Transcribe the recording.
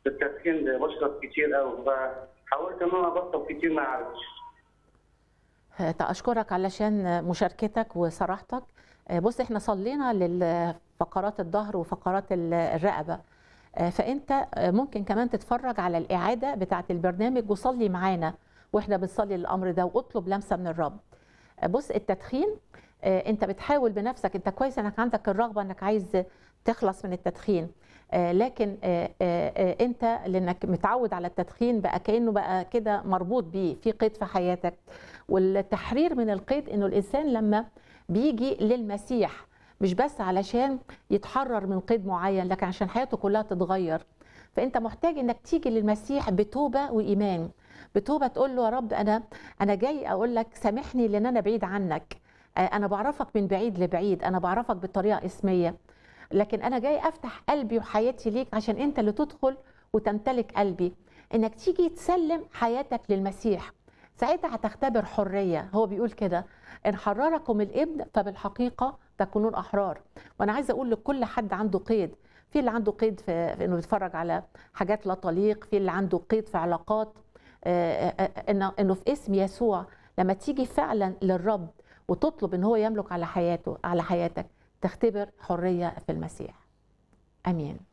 التدخين بشرب كتير قوي فحاولت ان انا ابطل كتير ما عرفتش أشكرك علشان مشاركتك وصراحتك بص احنا صلينا لفقرات الظهر وفقرات الرقبة فأنت ممكن كمان تتفرج على الإعادة بتاعة البرنامج وصلي معانا واحنا بنصلي الأمر ده واطلب لمسة من الرب بص التدخين انت بتحاول بنفسك انت كويس انك عندك الرغبة انك عايز تخلص من التدخين لكن انت لانك متعود على التدخين بقى كانه بقى كده مربوط بيه في قيد في حياتك والتحرير من القيد انه الانسان لما بيجي للمسيح مش بس علشان يتحرر من قيد معين لكن عشان حياته كلها تتغير فانت محتاج انك تيجي للمسيح بتوبه وايمان بتوبه تقول له يا رب انا انا جاي اقول لك سامحني لان انا بعيد عنك انا بعرفك من بعيد لبعيد انا بعرفك بطريقه اسميه لكن انا جاي افتح قلبي وحياتي ليك عشان انت اللي تدخل وتمتلك قلبي انك تيجي تسلم حياتك للمسيح ساعتها هتختبر حريه هو بيقول كده ان حرركم الابن فبالحقيقه تكونون احرار وانا عايزه اقول لكل حد عنده قيد في اللي عنده قيد في, في انه بيتفرج على حاجات لا تليق في اللي عنده قيد في علاقات انه انه في اسم يسوع لما تيجي فعلا للرب وتطلب ان هو يملك على حياته على حياتك تختبر حريه في المسيح امين